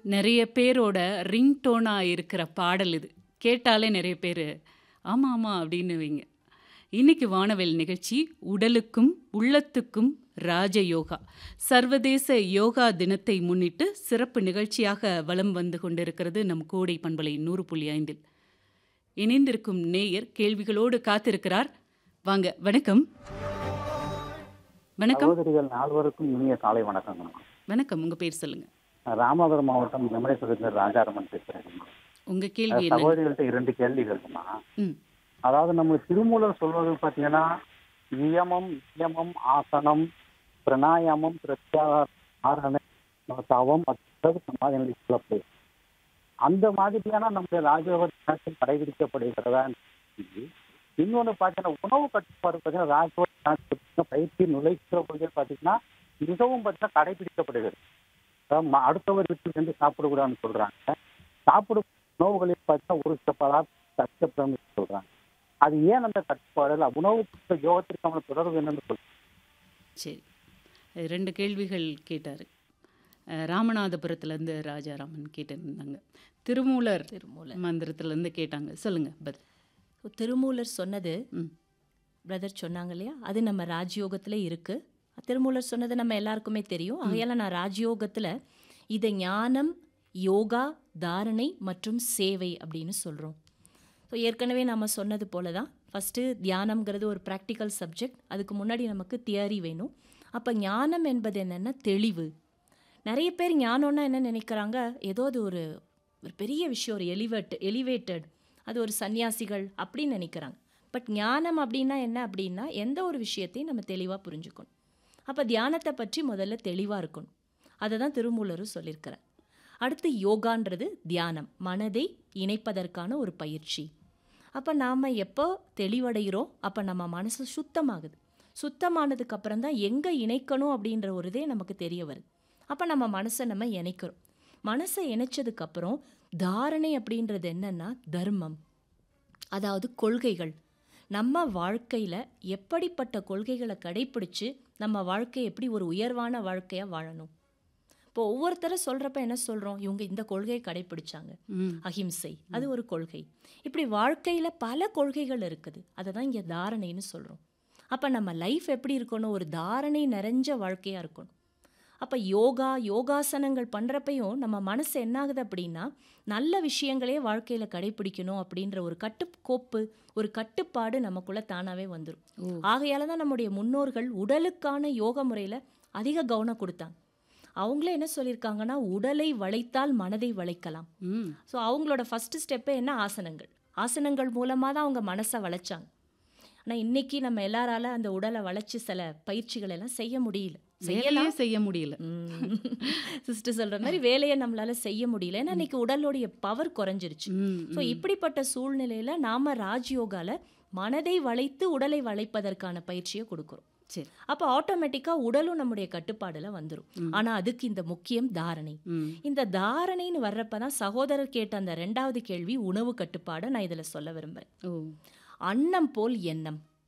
நிறைய பேரோட ரிங்டோனா இருக்கிற பாடல் இது. கேட்டாலே நிறைய பேரு, ஆமா, ஆமா அப்படின்னுவீங்க. இன்னைக்கு வானவில் நிகழ்ச்சி உடலுக்கும், உள்ளத்துக்கும் ராஜயோகா. சர்வதேச யோகா தினத்தை முன்னிட்டு சிறப்பு நிகழ்ச்சியாக வலம் வந்து கொண்டிருக்கிறது நம் கோடை பண்பலை 100.5ல். இணைந்திருக்கும் நேயர் கேள்விகளோடு காத்திருக்கிறார். வாங்க, வணக்கம். வணக்கம். சகோதரிகள் நால்வருக்கும் இனிய காலை வணக்கங்கம்மா. வணக்கம். உங்க பேர் சொல்லுங்க. நான் ராமநாதபுரம் மாவட்டம் நெமடேஸ்வரத்தில் ராஜாராமன் பேசுறேங்கம்மா. உங்க கேள்வி என்னங்க? சகோதரிகள்ட்ட இரண்டு கேள்விகள்மா. ம். அதாவது நம்ம திருமூலர் சொல்வது பார்த்தீங்கன்னா நியமம் நியமம் ஆசனம் பிரணாயாமம் பிரத்யாரணை தவம் அதாவது சமாதி நிலை சொல்லப்படுது அந்த மாதிரியான நம்முடைய ராஜயோக தினத்தில் கடைபிடிக்கப்படுகிறதா இன்னொன்று பார்த்தீங்கன்னா உணவு கட்டுப்பாடு பார்த்தீங்கன்னா ராஜயோக தினத்தில் பயிற்சி நுழைக்கிற பொழுது பார்த்தீங்கன்னா மிகவும் பார்த்தீங்கன்னா கடைபிடிக்கப்படுகிறது அதாவது ம- அடுத்தவர் வீட்டில் இருந்து சாப்பிடக்கூடாதுன்னு சொல்றாங்க சாப்பிடும் உணவுகளில் பார்த்தீங்கன்னா ஒரு சில பதார்த்தம் கஷ்டப்படும் சொல்றாங்க அது ஏன் அந்த கட்டுப்பாடு இல்ல உணவுக்கு யோகத்திற்கான தொடர்பு என்னன்னு சொல்லுங்க சரி. 2 கேள்விகள் கேட்டாரு. அ ராமநாதபுரத்துலேருந்து ராஜாராமன் கேட்டிருந்தாங்க. திருமூலர் திருமூலர். மந்திரத்துலேருந்து கேட்டாங்க. சொல்லுங்க பதில். திருமூலர் சொன்னது ம். பிரதர் சொன்னாங்க இல்லையா அது நம்ம ராஜயோகத்தில் இருக்கு திருமூலர் சொன்னது நம்ம எல்லாருக்குமே தெரியும் ஆகையால நான் ராஜயோகத்தில் இதை ஞானம் யோகா தாரணை மற்றும் சேவை அப்படின்னு சொல்கிறோம் ஸோ ஏற்கனவே நம்ம சொன்னது போல தான் ஃபஸ்ட்டு தியானம்ங்கிறது ஒரு ப்ராக்டிக்கல் சப்ஜெக்ட் அதுக்கு முன்னாடி நமக்கு தியரி வேணும் அப்போ ஞானம் என்பது என்னென்னா தெளிவு நிறைய பேர் ஞானம்னா என்ன நினைக்கிறாங்க ஏதோ அது ஒரு ஒரு பெரிய விஷயம் ஒரு எலிவேட் எலிவேட்டட் அது ஒரு சன்னியாசிகள் அப்படின்னு நினைக்கிறாங்க பட் ஞானம் அப்படின்னா என்ன அப்படின்னா எந்த ஒரு விஷயத்தையும் நம்ம தெளிவாக புரிஞ்சுக்கணும் அப்போ தியானத்தை பற்றி முதல்ல தெளிவாக இருக்கணும் அதை தான் திருமூலரும் சொல்லியிருக்கிறார் அடுத்து யோகான்றது தியானம் மனதை இணைப்பதற்கான ஒரு பயிற்சி அப்போ நாம் எப்போ தெளிவடைகிறோம் அப்போ நம்ம மனசு சுத்தமாகுது சுத்தமானதுக்கு அப்புறம் தான் எங்கே இணைக்கணும் அப்படின்ற ஒரு இதே நமக்கு தெரிய வருது அப்போ நம்ம மனசை நம்ம இணைக்கிறோம் மனசை இணைச்சதுக்கப்புறம் தாரணை அப்படின்றது என்னன்னா தர்மம் அதாவது கொள்கைகள் நம்ம வாழ்க்கையில் எப்படிப்பட்ட கொள்கைகளை கடைப்பிடிச்சு நம்ம வாழ்க்கையை எப்படி ஒரு உயர்வான வாழ்க்கையாக வாழணும் இப்போ ஒவ்வொருத்தரும் சொல்கிறப்ப என்ன சொல்கிறோம் இவங்க இந்த கொள்கையை கடைப்பிடிச்சாங்க ம். அஹிம்சை அது ஒரு கொள்கை இப்படி வாழ்க்கையில் பல கொள்கைகள் இருக்குது அதை தான் இங்கே தாரணைன்னு சொல்கிறோம் அப்போ நம்ம லைஃப் எப்படி இருக்கணும் ஒரு தாரணை நிறைஞ்ச வாழ்க்கையாக இருக்கணும் அப்போ யோகா யோகாசனங்கள் பண்ணுறப்பையும் நம்ம மனசு என்னாகுது அப்படின்னா நல்ல விஷயங்களே வாழ்க்கையில் கடைப்பிடிக்கணும் அப்படின்ற ஒரு கட்டுக்கோப்பு ஒரு கட்டுப்பாடு நமக்குள்ளே தானாகவே வந்துடும் ஓ. ஆகையால தான் நம்முடைய முன்னோர்கள் உடலுக்கான யோக முறையில் அதிக கவனம் கொடுத்தாங்க அவங்களே என்ன சொல்லியிருக்காங்கன்னா உடலை வளைத்தால் மனதை வளைக்கலாம் ம். ஸோ அவங்களோட ஃபஸ்ட்டு ஸ்டெப்பே என்ன ஆசனங்கள் ஆசனங்கள் மூலமாக தான் அவங்க மனசை வளைச்சாங்க ஆனால் இன்னைக்கு நம்ம எல்லாரால அந்த உடலை வளைச்சு சில பயிற்சிகள் எல்லாம் செய்ய முடியல வேலையே செய்ய முடியல. சிஸ்டர் சொல்ற மாதிரி வேலையை நம்மளால செய்ய முடியல ஏன்னா இன்னைக்கு உடலுடைய பவர் குறைஞ்சிருச்சு ம். ஸோ இப்படிப்பட்ட சூழ்நிலையில நாம ராஜயோகால மனதை வளைத்து உடலை வளைப்பதற்கான பயிற்சியை கொடுக்குறோம் சரி. அப்போ ஆட்டோமேட்டிக்காக உடலும் நம்முடைய கட்டுப்பாடுல வந்துடும் ஆனா அதுக்கு இந்த முக்கியம் தாரணை ம். இந்த தாரணைன்னு வர்றப்ப தான் சகோதரர் கேட்ட அந்த ரெண்டாவது கேள்வி உணவு கட்டுப்பாடை நான் இதில் சொல்ல விரும்புகிறேன் ஓ. அன்னம் போல் எண்ணம்